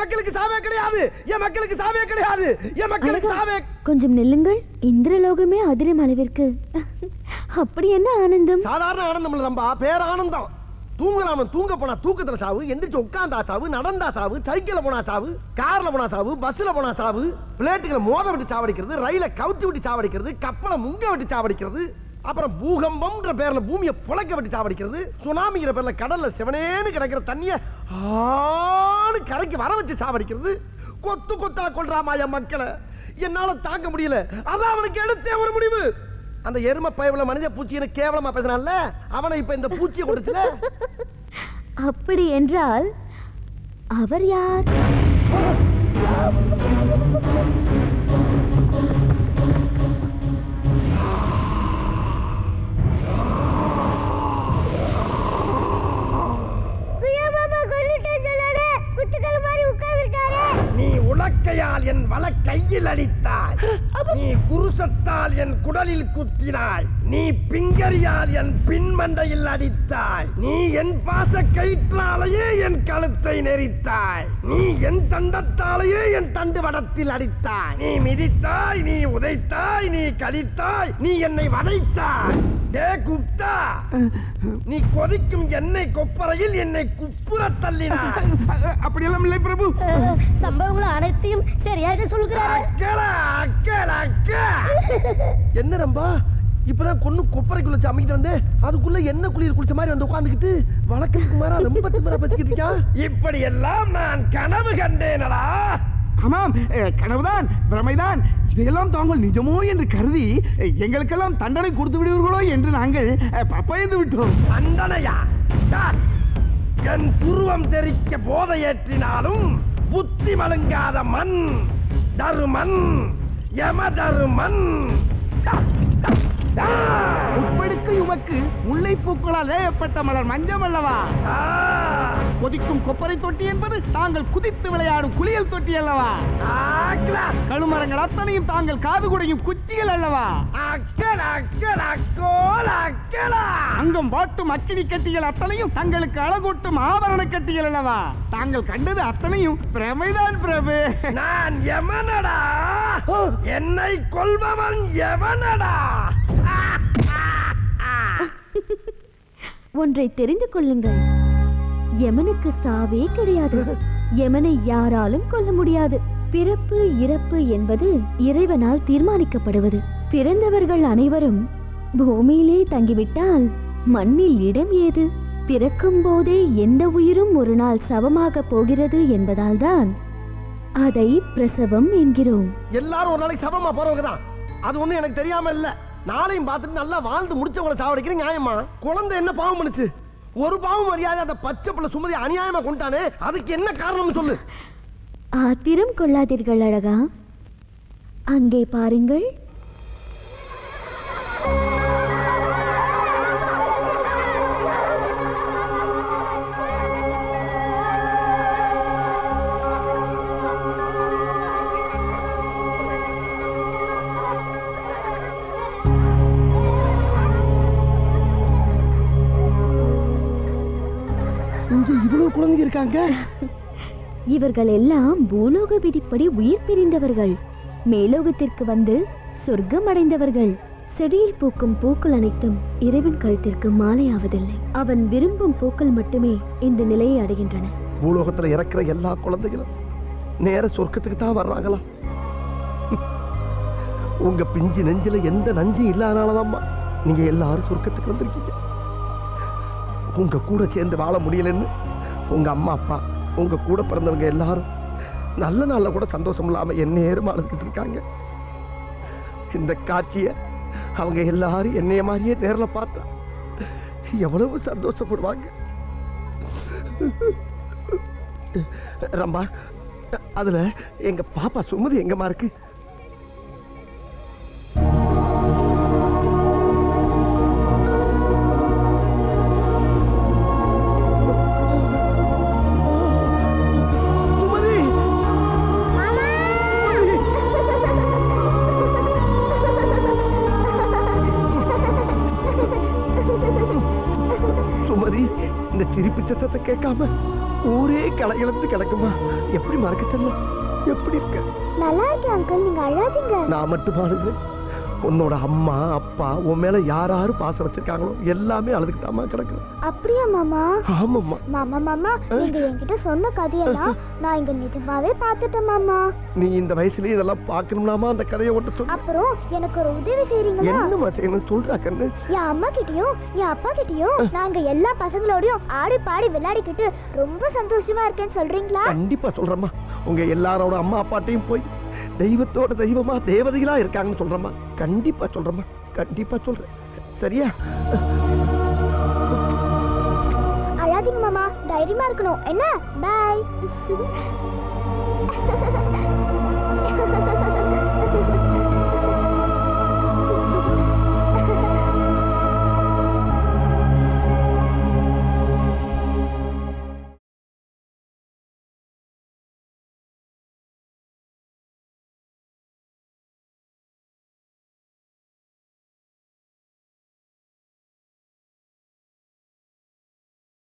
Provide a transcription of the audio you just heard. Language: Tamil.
மக்களுக்கு சாவே கிடையாது என் மக்களுக்கு சாவே கிடையாது என் மக்களுக்கு அழகா, சாவே கொஞ்சம் நில்லுங்கள் இந்திரலோகமே அதிரும் அளவிற்கு அப்படி என்ன ஆனந்தம் சாதாரண ஆனந்தம் இல்ல ரம்பா பேர் ஆனந்தம் தூங்கலாம தூங்க போனா தூக்கத்துல சாவு எந்திரிச்சு உட்கார்ந்தா சாவு நடந்தா சாவு சைக்கிள்ல போனா சாவு கார்ல போனா சாவு பஸ்ல போனா சாவு பிளேட்டுகளை மோத விட்டு சாவடிக்கிறது ரயில கவுத்தி விட்டு சாவடிக்கிறது கப்பலை முங்க விட்டு சாவடிக்கிறது அப்புறம் பூகம்பம்ன்ற பேர்ல பூமியை புழக்க விட்டு சாவடிக்கிறது சுனாமிங்கிற பேர்ல கடல்ல சிவனேன்னு கிடக்கிற தண்ணிய ஆணு கரைக்கு வர வச்சு சாவடிக்கிறது கொத்து கொத்தா கொள்றாமா என் மக்களை என்னால தாங்க முடியல அதான் அவனுக்கு எடுத்தே ஒரு முடிவு அந்த எரும பயவுல மனித பூச்சின்னு கேவலமா பேசுறான்ல அவனை இப்ப இந்த பூச்சியை கொடுத்துல அப்படி என்றால் அவர் யார் நீ உலக்கையால் என் வலக்கையில் அடித்தாய் நீ குருசத்தால் என் குடலில் குத்தினாய் நீ பிங்கரியால் என் பின்மண்டையில் அடித்தாய் நீ என் பாச கயிற்றாலேயே என் கழுத்தை நெரித்தாய் நீ என் தண்டத்தாலேயே என் தண்டு வடத்தில் அடித்தாய் நீ மிதித்தாய் நீ உதைத்தாய் நீ கடித்தாய் நீ என்னை வதைத்தாய் டே குப்தா நீ கொதிக்கும் எண்ணெய் கொப்பரையில் என்னை குப்புற தள்ளினாய் அப்படியெல்லாம் இல்லை பிரபு சம்பவங்கள் அனைத்தையும் சரியாக சொல்கிறார் அக்கலா, அக்கலா, அக்கா. என்ன ரம்பா இப்பதான் கொன்னு கொப்பரைக்குள்ள வச்சு அமைக்கிட்டு வந்து அதுக்குள்ள என்ன குளியல் குளிச்ச மாதிரி வந்து உட்கார்ந்துக்கிட்டு வழக்கத்துக்கு மாறா ரொம்ப திமிரா பேசிக்கிட்டு இருக்கான் இப்படி எல்லாம் நான் கனவு கண்டேனடா ஆமாம் அஹ், கனவுதான் பிரமைதான் இதையெல்லாம் தாங்கள் நிஜமோ என்று கருதி அஹ், எங்களுக்கெல்லாம் தண்டனை கொடுத்து விடுவீர்களோ என்று நாங்கள் அஹ், ப- பயந்து விட்டோம் தண்டனையா டான். என் புருவம் தெரிக்க போதை ஏற்றினாலும் புத்தி மழுங்காத மண் தருமன் யம தருமன் டா, டா, டா. உப்பெடுக்கு உமக்கு முல்லை பூக்களால் ஏற்பட்ட மலர் மஞ்சம் அல்லவா ஆ. கொதிக்கும் கொப்பரை தொட்டி என்பது தாங்கள் குதித்து விளையாடும் குளியல் தொட்டி அல்லவா ஆக்லா. கழுமரங்கள் அத்தனையும் தாங்கள் காது குடையும் குச்சிகள் அல்லவா அக்கலா, அக்கலா, கோல் அக்கலா. அங்கம் வாட்டும் அக்கினி கட்டிகள் அத்தனையும் தங்களுக்கு அழகூட்டும் ஆபரண கட்டிகள் அல்லவா தாங்கள் கண்டது அத்தனையும் பிரமைதான் பிரபு நான் எவனடா என்னை கொல்பவன் எவனடா ஒன்றை தெரிந்து கொள்ளுங்கள் யமனுக்கு சாவே கிடையாது யமனை யாராலும் கொல்ல முடியாது பிறப்பு இறப்பு என்பது இறைவனால் தீர்மானிக்கப்படுவது பிறந்தவர்கள் அனைவரும் பூமியிலே தங்கிவிட்டால் மண்ணில் இடம் ஏது பிறக்கும் போதே எந்த உயிரும் ஒரு நாள் சவமாக போகிறது என்பதால் தான் அதை பிரசவம் என்கிறோம் எல்லாரும் ஒரு நாளைக்கு சபமா போறவங்க தான் அது ஒண்ணும் எனக்கு தெரியாம இல்ல நாளையும் பார்த்துட்டு நல்லா வாழ்ந்து முடிச்சவங்களை சாவடிக்கிற நியாயமா குழந்தை என்ன பாவம் பண்ணுச்சு ஒரு பாவம் மரியாதை அந்த பச்சை பிள்ளை சுமதி அநியாயமா கொண்டானே அதுக்கு என்ன காரணம்னு சொல்லு ஆத்திரம் கொள்ளாதீர்கள் அழகா அங்கே பாருங்கள் இங்க இவ்வளவு குழந்தைங்க இருக்காங்க இவர்கள் எல்லாம் பூலோக விதிப்படி உயிர் பிரிந்தவர்கள் மேலோகத்திற்கு வந்து சொர்க்கம் அடைந்தவர்கள் செடியில் பூக்கும் பூக்கள் அனைத்தும் இறைவன் கழுத்திற்கு மாலையாவதில்லை அவன் விரும்பும் பூக்கள் மட்டுமே இந்த நிலையை அடைகின்றன பூலோகத்துல இறக்குற எல்லா குழந்தைகளும் நேர சொர்க்கத்துக்கு தான் வர்றாங்களா உங்க பிஞ்சு நெஞ்சில எந்த நஞ்சும் இல்லாதனாலதாம்மா நீங்க எல்லாரும் சொர்க்கத்துக்கு வந்திருக்கீங்க உங்க கூட சேர்ந்து வாழ முடியலன்னு உங்க அம்மா அப்பா உங்க கூட பிறந்தவங்க எல்லாரும் நல்ல நாள்ல கூட சந்தோஷம் இல்லாம என்ன ஏறும் அழுதுகிட்டு இருக்காங்க இந்த காட்சிய அவங்க எல்லாரும் என்னைய மாதிரியே நேர்ல பார்த்தா எவ்வளவு சந்தோஷப்படுவாங்க ரம்பா அதுல எங்க பாப்பா சுமதி எங்கம்மா இருக்கு சுமதி சுமதி இந்த சிரிப்பு சத்தத்தை கேட்காம ஊரே களை இழந்து கிடக்குமா எப்படி மறக்க செல்லும் எப்படி இருக்க நல்லா இருக்கேன் அங்கிள் நீங்க அழாதீங்க நான் மட்டும் அழுகிறேன் உன்னோட அம்மா அப்பா உன் மேல யார் யாரு பாசம் வச்சிருக்காங்களோ எல்லாமே அழுதுகிட்டாமா கிடக்குறேன் அப்படியா மாமா ஆமாம்மா மாமா மாமா நீங்க என்கிட்ட சொன்ன கதையெல்லாம் நான் இங்க நிஜமாவே பார்த்துட்டேன் மாமா நீ இந்த வயசுலயே இதெல்லாம் பார்க்கணும்னாமா அந்த கதையை ஓட்ட சொல்லு அப்புறம் எனக்கு ஒரு உதவி செய்றீங்களா என்னம்மா செய்யணும் சொல்றா கண்ணு என் அம்மா கிட்டயும் என் அப்பா கிட்டயும் நாங்க எல்லா பசங்களோடயும் ஆடி பாடி விளையாடிக்கிட்டு ரொம்ப சந்தோஷமா இருக்கேன்னு சொல்றீங்களா கண்டிப்பா சொல்றேம்மா உங்க எல்லாரோட அம்மா அப்பாட்டையும் போய் தெய்வத்தோட தெய்வமா தேவதைகளா இருக்காங்கன்னு சொல்றேம்மா கண்டிப்பா சொல்றேம்மா கண்டிப்பா சொல்றேன் சரியா அழாதீங்க மாமா தைரியமா இருக்கணும் என்ன பாய்